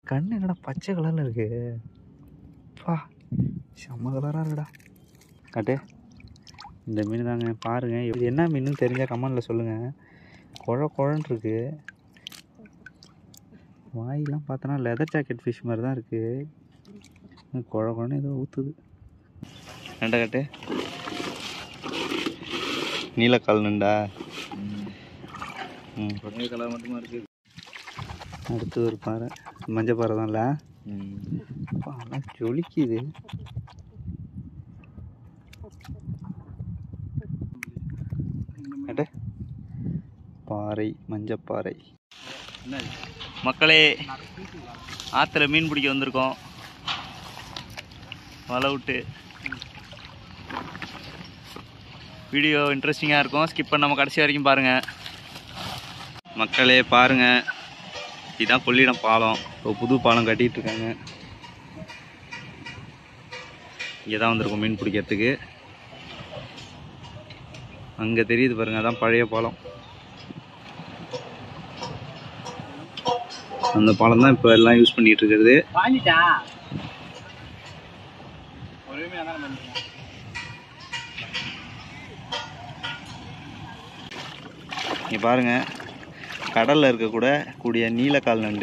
கண்ணு என்னடா பச்சை கலரில் இருக்கு பா செம்ம கலராக இருக்குடா காட்டு இந்த மீன் தாங்க பாருங்க இது என்ன மீன் தெரிஞ்சால் கமெண்டில் சொல்லுங்கள் குழ குழன்னு இருக்கு வாயெல்லாம் பார்த்தோன்னா லெதர் ஜாக்கெட் ஃபிஷ் மாதிரி தான் இருக்குது குழ குழன்னு ஏதோ ஊற்றுது நண்டை காட்டு நீலக்கால் நண்டா ம் கலர் மட்டுமா இருக்கு அடுத்து ஒரு பாறை மஞ்சள் பாறை தான்ல அப்பா, ஆனால் ஜொலிக்குது அட. பாறை மஞ்சப்பாறை மக்களே ஆற்றுல மீன் பிடிக்க வந்திருக்கோம் வலை விட்டு வீடியோ இன்ட்ரெஸ்டிங்காக இருக்கும் ஸ்கிப் பண்ணாமல் கடைசி வரைக்கும் பாருங்கள் மக்களே பாருங்கள் இதுதான் கொள்ளிடம் பாலம் இப்போ புது பாலம் கட்டிட்டு இருக்காங்க இங்கே தான் வந்திருக்கோம் மீன் பிடிக்கிறதுக்கு அங்கே தெரியுது பாருங்க அதான் பழைய பாலம் அந்த பாலம் தான் இப்போ எல்லாம் யூஸ் பண்ணிட்டு இருக்கிறது வாங்கிட்டா பொறுமையாக தான் நம்ம இங்கே பாருங்க கடலில் இருக்கக்கூட கூடிய நீலக்கால் நண்டு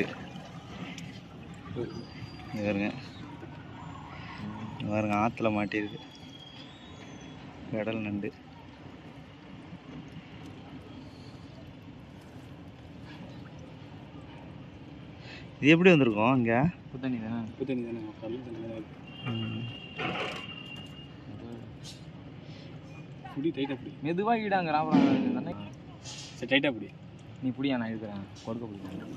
இங்க பாருங்க இங்க பாருங்க ஆற்றுல மாட்டியிருக்கு கடல் நண்டு இது எப்படி வந்திருக்கோம் இங்கே புத்தண்ணி தானே புத்தண்ணி தானே கடல் தண்ணி தானே புடி டைட்டாக புடி மெதுவாக ஈடாங்க ராமராஜ் சரி டைட்டாக புடி நீ புடியா நான் இருக்கிறேன் கொடுக்க பிடிக்கிறேன்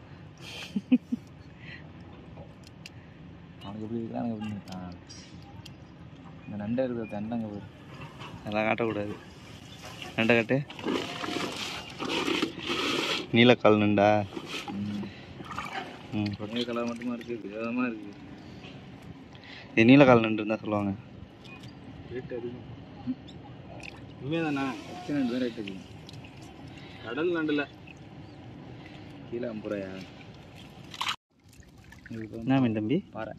அவனுக்கு எப்படி இருக்கிறான் எனக்கு எப்படி இருக்கான் இந்த நண்டை இருக்கிற தண்டங்க போய் அதெல்லாம் காட்டக்கூடாது நண்டை காட்டு நீலக்கால் நண்டா ம் உடனே கலர் மட்டுமா இருக்குது விதமாக இருக்குது இது நீலக்கால் நண்டுன்னு தான் சொல்லுவாங்க ரேட் அதிகம் உண்மையாக தானே பச்சை நண்டு தான் ரேட் அதிகம் கடல் நண்டில் கீழே ஐம்பது ரூபாயா என்ன மீன் தம்பி பாறை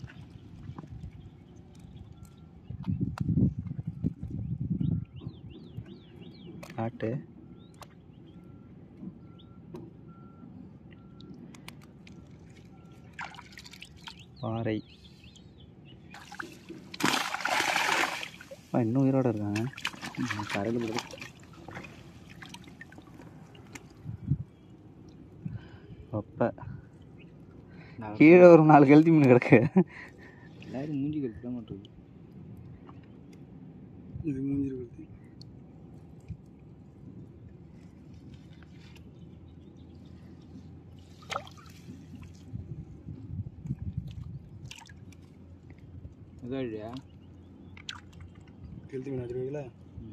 காட்டு பாறை அப்பா, இன்னும் உயிரோட இருக்காங்க கரையில் போடுறது அப்ப கீழே ஒரு நாலு கழுத்தி மீன் கிடக்கு எல்லாரும் மூஞ்சி கழிச்சு தான் மாட்டுது இது மூஞ்சி கழிச்சு இதாடியா கெளுத்தி மீன் அடிப்பீங்களா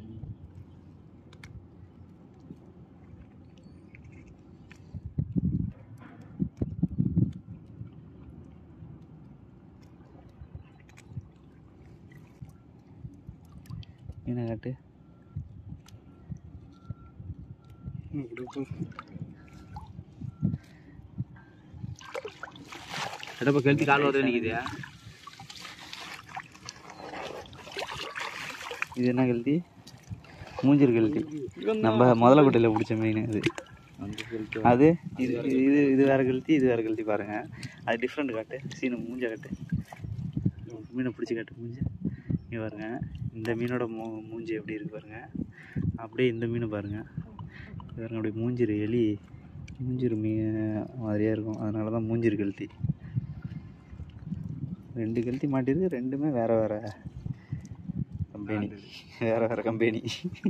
மீனை காட்டு எடப்ப கெளுத்தி கால் வரது நிற்குது இது என்ன கழுத்தி மூஞ்சிர் கழுத்தி நம்ம முதல குட்டையில் பிடிச்ச மீன் அது அந்த கெளுத்தி அது இது இது இது வேற கழுத்தி இது வேற கழுத்தி பாருங்க அது டிஃப்ரெண்ட் காட்டு சீனு மூஞ்ச காட்டு மீனை பிடிச்சி காட்டு மூஞ்ச இங்கே பாருங்க இந்த மீனோட மூ மூஞ்சி எப்படி இருக்கு பாருங்க அப்படியே இந்த மீன் பாருங்க இது பாருங்க அப்படியே மூஞ்சிரு எலி மூஞ்சிரு மீன் மாதிரியே இருக்கும் அதனால தான் மூஞ்சிரு கழுத்தி ரெண்டு கழுத்தி மாட்டிருக்கு ரெண்டுமே வேற வேற கம்பெனி வேற வேற கம்பெனி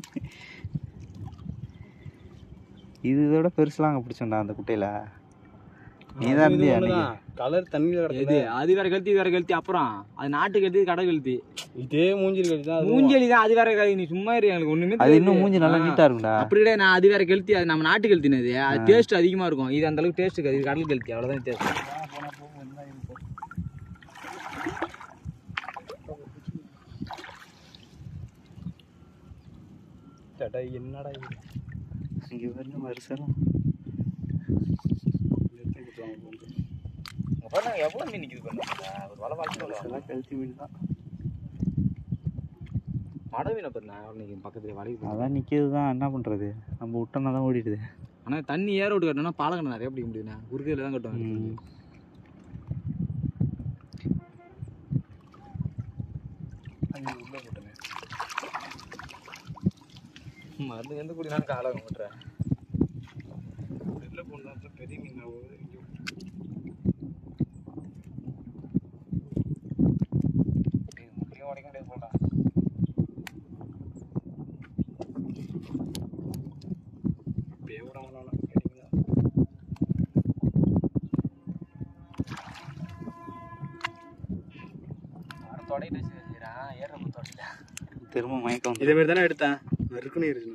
இது இதோட பெருசுலாம் அங்கே பிடிச்சோண்டா அந்த குட்டையில நீ தான் இருந்தியா அன்னைக்கு? கலர் தண்ணியில் எது அது வேற கழுத்தி இது வேற கழுத்தி அப்புறம் அது நாட்டு கழுத்தி கடை கழுத்தி இதே மூஞ்சி கழுத்தி தான் மூஞ்சலி தான் அது வேற கழுத்தி நீ சும்மா இரு எனக்கு ஒண்ணுமே அது இன்னும் மூஞ்சி நல்லா நீட்டா இருக்கும்டா அப்படி கிடையாது நான் அது வேற கழுத்தி அது நம்ம நாட்டு கழுத்தினது அது டேஸ்ட் அதிகமா இருக்கும் இது அந்த அளவுக்கு டேஸ்ட் இருக்காது இது கடல் கழுத்தி அவ்வளவுதான் டேஸ்ட் என்னடா இது இங்க பாருங்க வருஷம் பண்ண எவ்வளோ மீன் நிற்கிது பண்ண ஒரு வலை வாழ்க்கை எல்லாம் கழுத்தி மீன் தான் மட மீனை பண்ண அன்னைக்கு பக்கத்துல வலைக்கு அதான் நிற்கிது தான் என்ன பண்ணுறது நம்ம விட்டோம்னா தான் ஓடிடுது ஆனால் தண்ணி ஏற விட்டு கட்டணும்னா பாலக்கணை நிறைய பிடிக்க முடியுதுண்ணா குறுக்கையில் தான் கட்டுவாங்க ம். உள்ளே போட்டுங்க மருந்து எந்த குடி நான் காலை மாட்டுறேன் வெளில போனா பெரிய மீன் உடைக்க முடியாது போடா பேவரங்களால கிடைக்குதா தொடங்கிட்டு வச்சுக்கிறான் ஏற தொடங்கிட்டா திரும்ப மயக்கம் வந்து இதே மாதிரி தானே எடுத்தேன் நறுக்குன்னு இருக்கு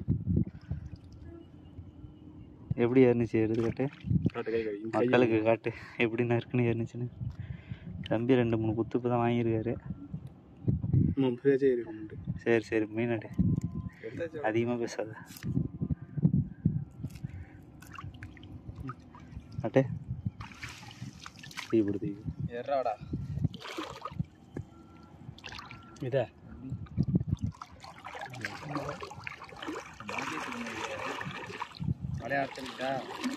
எப்படி ஏறினுச்சு எடுத்துக்கிட்டு காட்டு கை கை மக்களுக்கு காட்டு எப்படி நறுக்குன்னு ஏறினுச்சுன்னு தம்பி ரெண்டு மூணு குத்து இப்போ தான் வாங்கியிருக்காரு முப்பதாச்சும் இருக்கு சரி சரி மீனடு எடுத்தாச்சு அதிகமாக பேசாத அட்டே தீ போடு தீ போடு. எறாடா இதா விளையாட்டுட்டா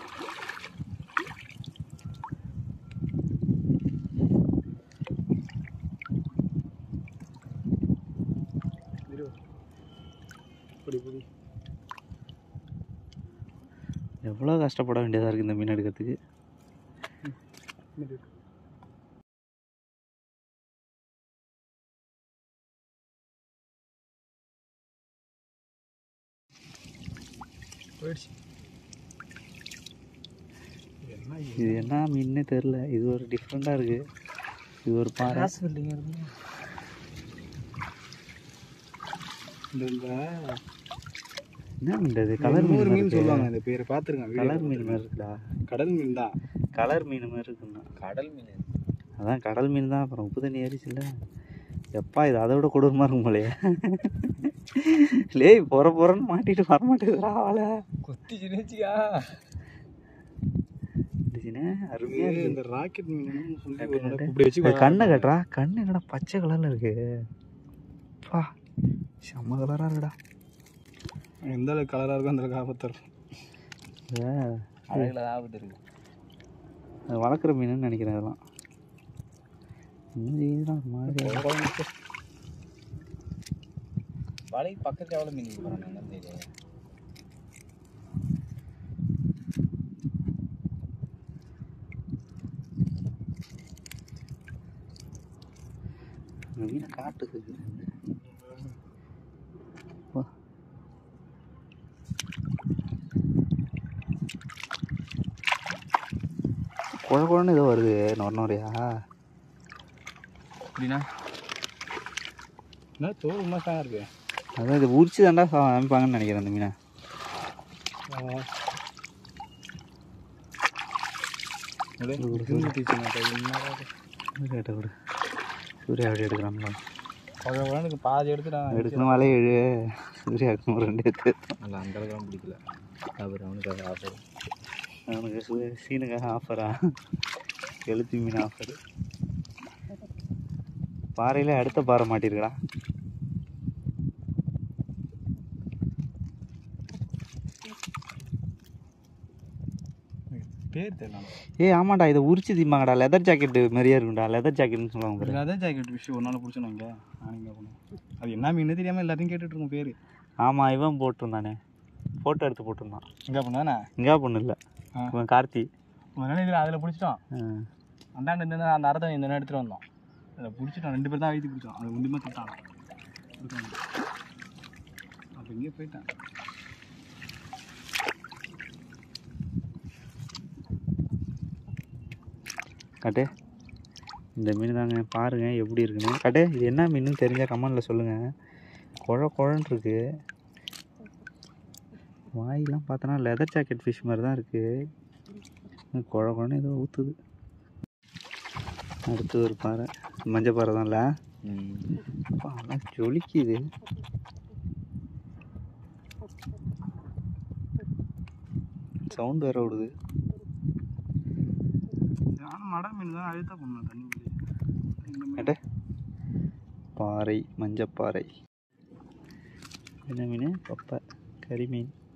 எவ்வளோ கஷ்டப்பட வேண்டியதாக இருக்குது இந்த மீன் எடுக்கிறதுக்கு போயிடுச்சு என்ன இது என்ன மீன்னே தெரில இது ஒரு டிஃப்ரெண்ட்டாக இருக்குது இது ஒரு பாறை காசு இல்லைங்க இந்த இந்த என்ன மீன் இது கலர் மீன் இன்னொரு மீன் மீன் சொல்லுவாங்க இந்த பேரை பார்த்துருக்கேன் கலர் மீன் மாதிரி இருக்குடா கடல் மீன் தான் கலர் மீன் மாதிரி இருக்குண்ணா கடல் மீன் அதான் கடல் மீன் தான் அப்புறம் உப்பு தண்ணி ஏறிச்சுல்ல எப்பா இது அதை விட கொடூரமாக இருக்கும் போலயே லேய் பொற பொறன்னு மாட்டிட்டு வர மாட்டேங்குதுடா அவளை கொத்தி சிரிச்சியா இருந்துச்சுன்னா அருமையாக இருக்கு இந்த ராக்கெட் மீன் சொல்லி காட்டு, ஒரு காட்டு. இப்படி வச்சு அது கண்ணை கட்டுறா கண்ணு என்னடா பச்சை கலரில் இருக்கு பா செம்ம கலராக இருக்குடா எந்த அளவுக்கு கலராக இருக்கோ அந்த அளவுக்கு ஆபத்து இருக்கும் இதை அழகில் ஆபத்து இருக்கு அது வளர்க்குற மீனுன்னு நினைக்கிறேன் அதெல்லாம் மூஞ்சிதான் ஒரு மாதிரி வலை பக்கத்துல எவ்வளோ மீன் போகிறாங்க தெரியாது இந்த மீனை காட்டுது வா. குழ குழன்னு ஏதோ வருது நொற நொறையா அப்படின்னா என்ன தோல் உண்மை தான் இருக்கு அதான் இது உரிச்சு தாண்டா அமைப்பாங்கன்னு நினைக்கிறேன் அந்த மீனை கேட்ட கொடு சூர்யா அப்படி எடுக்கிறாங்களா பாதி எடுத்துட்டான் எடுக்கணும் வலையை எழு சூர்யா எடுக்கணும் ரெண்டு எடுத்து இல்லை அந்த அளவுக்கு பிடிக்கல அவர் அவனுக்கு அது ஆஃபர் அவனுக்கு சூ- சீனுக்காக ஆஃபரா எழுத்து மீன் ஆஃபர் பாறையில் அடுத்த பாறை மாட்டிருக்கடா பேர் தெரியல ஏய் ஆமாடா இதை உரிச்சு தீம்பாங்கடா லெதர் ஜாக்கெட்டு மாதிரியே இருக்கும்டா லெதர் ஜாக்கெட்னு சொல்லுவாங்க பாரு. அதான் ஜாக்கெட் விஷயம் ஒரு நாள் பிடிச்சோம் இங்கே நான் இங்கே போனேன் அது என்ன மீன் தெரியாமல் எல்லாத்தையும் கேட்டுட்டு இருக்கோம் பேர் ஆமா இவன் போட்டிருந்தானே ஃபோட்டோ எடுத்து போட்டிருந்தான் எங்கே போனானே இங்கா பொண்ணு இல்லை ஆ. இவன் கார்த்தி ஒரு நாள் இதில் அதில் பிடிச்சிட்டோம் ஆ. அந்தாண்ட இந்த அந்த அர்த்தம் இந்த நேரம் எடுத்துகிட்டு வந்தோம் அதில் பிடிச்சிட்டோம் ரெண்டு பேர் தான் வைத்து பிடிச்சோம் அது ஒன்றுமே திட்டான் அப்போ இங்கே போயிட்டேன் காட்டு இந்த மீன் தாங்க பாருங்க எப்படி இருக்குன்னு காட்டு இது என்ன மீன் தெரிஞ்சால் கமெண்டில் சொல்லுங்கள் குழ குழன்னு இருக்கு வாயெல்லாம் பார்த்தோன்னா லெதர் ஜாக்கெட் ஃபிஷ் மாதிரி தான் இருக்குது குழ குழன்னு ஏதோ ஊற்றுது அடுத்து ஒரு பாறை மஞ்சள் பாறை தான்ல அப்பா, ஆனால் ஜொலிக்குது சவுண்ட் வேற விடுது நானும் மடை மீன் தான் அழுத்த பண்ணணும் தண்ணி கேட்டு பாறை மஞ்சப்பாறை என்ன மீன் பப்பை கறி மீன்